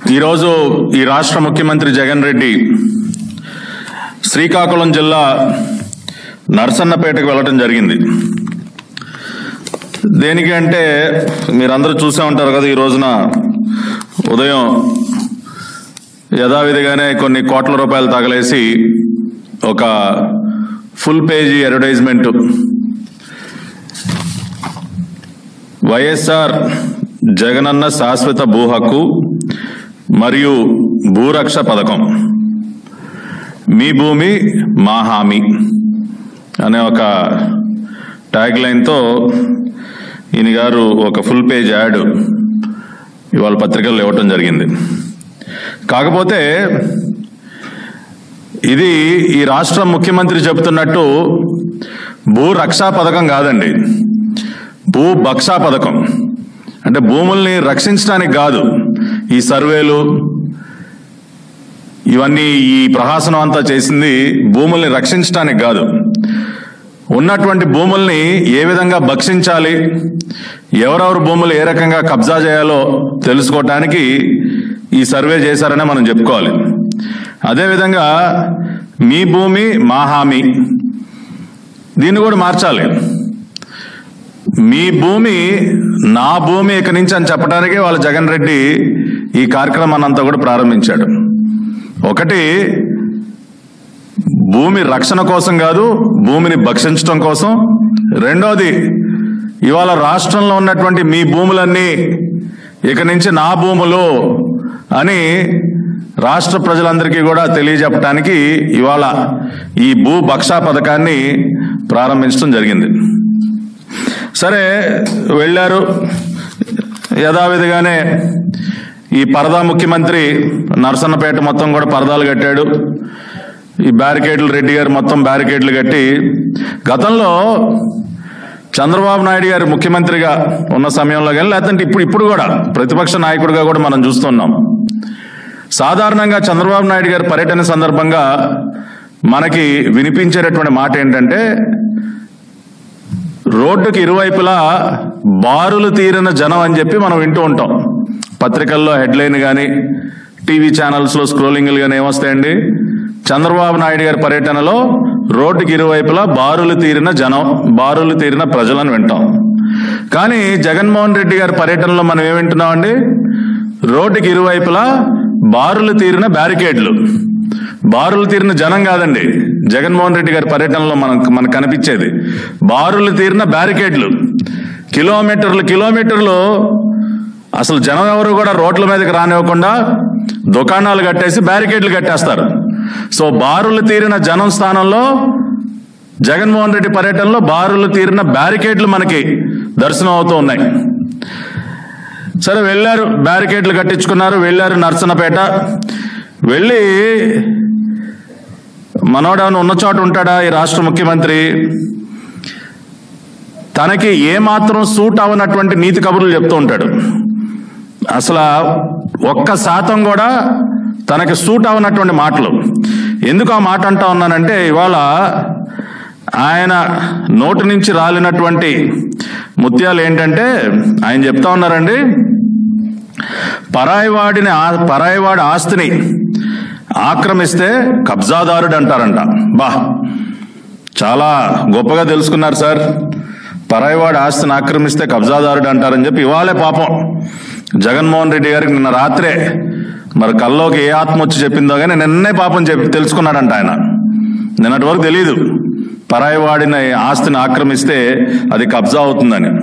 ఈరోజు ఈ రాష్ట్ర ముఖ్యమంత్రి జగన్ రెడ్డి శ్రీకాకుళం జిల్లా నర్సన్నపేటకు వెళ్ళటం జరిగింది దేనికి అంటే మీరందరూ చూసే ఉంటారు కదా ఈ రోజున ఉదయం యథావిధిగానే కొన్ని కోట్ల రూపాయలు తగలేసి ఒక ఫుల్ పేజీ అడ్వర్టైజ్మెంట్ వైఎస్ఆర్ జగనన్న శాశ్వత భూ హక్కు మరియు భూరక్ష పథకం మీ భూమి మా హామీ అనే ఒక ట్యాగ్ లైన్తో ఈయన గారు ఒక ఫుల్ పేజ్ యాడ్ ఇవాళ పత్రికల్లో ఇవ్వటం జరిగింది కాకపోతే ఇది ఈ రాష్ట్ర ముఖ్యమంత్రి చెబుతున్నట్టు భూ రక్షా పథకం కాదండి భూ భక్షా పథకం అంటే భూముల్ని రక్షించడానికి కాదు ఈ సర్వేలు ఇవన్నీ ఈ ప్రహాసనం అంతా చేసింది భూముల్ని రక్షించడానికి కాదు ఉన్నటువంటి భూముల్ని ఏ విధంగా భక్షించాలి ఎవరెవరు భూములు ఏ రకంగా కబ్జా చేయాలో తెలుసుకోవటానికి ఈ సర్వే చేశారనే మనం చెప్పుకోవాలి అదేవిధంగా మీ భూమి మా హామీ దీన్ని కూడా మార్చాలి మీ భూమి నా భూమి ఇక నుంచి అని చెప్పడానికే వాళ్ళ జగన్ రెడ్డి ఈ కార్యక్రమాన్ని అంతా కూడా ప్రారంభించాడు ఒకటి భూమి రక్షణ కోసం కాదు భూమిని భక్షించడం కోసం రెండోది ఇవాళ రాష్ట్రంలో ఉన్నటువంటి మీ భూములన్నీ ఇక నుంచి నా భూములు అని రాష్ట్ర ప్రజలందరికీ కూడా తెలియజెప్పడానికి ఇవాళ ఈ భూ భక్షా పథకాన్ని ప్రారంభించడం జరిగింది సరే వెళ్ళారు యథావిధిగానే ఈ పరదా ముఖ్యమంత్రి నరసన్నపేట మొత్తం కూడా పరదాలు కట్టాడు ఈ బ్యారికేడ్లు రెడ్డి గారు మొత్తం బ్యారికేడ్లు కట్టి గతంలో చంద్రబాబు నాయుడు గారు ముఖ్యమంత్రిగా ఉన్న సమయంలో కానీ లేదంటే ఇప్పుడు ఇప్పుడు కూడా ప్రతిపక్ష నాయకుడిగా కూడా మనం చూస్తున్నాం సాధారణంగా చంద్రబాబు నాయుడు గారి పర్యటన సందర్భంగా మనకి వినిపించేటటువంటి మాట ఏంటంటే రోడ్డుకి ఇరువైపులా బారులు తీరిన జనం అని చెప్పి మనం వింటూ ఉంటాం పత్రికల్లో హెడ్లైన్ కానీ టీవీ ఛానల్స్లో స్క్రోలింగ్లు కానీ ఏమొస్తాయండి చంద్రబాబు నాయుడు గారి పర్యటనలో రోడ్డుకి ఇరువైపులా బారులు తీరిన జనం బారులు తీరిన ప్రజలను వింటాం కానీ జగన్మోహన్ రెడ్డి గారి పర్యటనలో మనం ఏం వింటున్నామండి రోడ్డుకి ఇరువైపులా బారులు తీరిన బ్యారికేడ్లు బారులు తీరిన జనం కాదండి జగన్మోహన్ రెడ్డి గారి పర్యటనలో మనం మనకు కనిపించేది బారులు తీరిన బ్యారికేడ్లు కిలోమీటర్లు కిలోమీటర్లు అసలు జనం ఎవరు కూడా రోడ్ల మీదకి రానివ్వకుండా దుకాణాలు కట్టేసి బ్యారికేడ్లు కట్టేస్తారు సో బారులు తీరిన జనం స్థానంలో జగన్మోహన్ రెడ్డి పర్యటనలో బారులు తీరిన బ్యారికేడ్లు మనకి దర్శనం అవుతూ ఉన్నాయి సరే వెళ్ళారు బ్యారికేడ్లు కట్టించుకున్నారు వెళ్ళారు నర్సనపేట వెళ్ళి మనోడవన్ ఉన్న చోట ఉంటాడా ఈ రాష్ట్ర ముఖ్యమంత్రి తనకి ఏమాత్రం సూట్ అవనటువంటి నీతి కబుర్లు చెప్తూ ఉంటాడు అసలు ఒక్క శాతం కూడా తనకి సూట్ అవనటువంటి మాటలు ఎందుకు ఆ మాట అంటా ఉన్నానంటే ఇవాళ ఆయన నోటి నుంచి రాలినటువంటి ముత్యాలు ఏంటంటే ఆయన చెప్తా ఉన్నారండి పరాయివాడిని ఆ- పరాయివాడి ఆస్తిని ఆక్రమిస్తే కబ్జాదారుడు అంటారంట బా చాలా గొప్పగా తెలుసుకున్నారు సార్ పరాయివాడి ఆస్తిని ఆక్రమిస్తే కబ్జాదారుడు అంటారని చెప్పి ఇవాళే పాపం జగన్మోహన్ రెడ్డి గారికి నిన్న రాత్రే మరి కల్లోకి ఏ ఆత్మ వచ్చి చెప్పిందో కానీ నిన్నే పాపం చెప్పి తెలుసుకున్నాడంట ఆయన నిన్నటి వరకు తెలియదు పరాయివాడిని ఆస్తిని ఆక్రమిస్తే అది కబ్జా అవుతుందని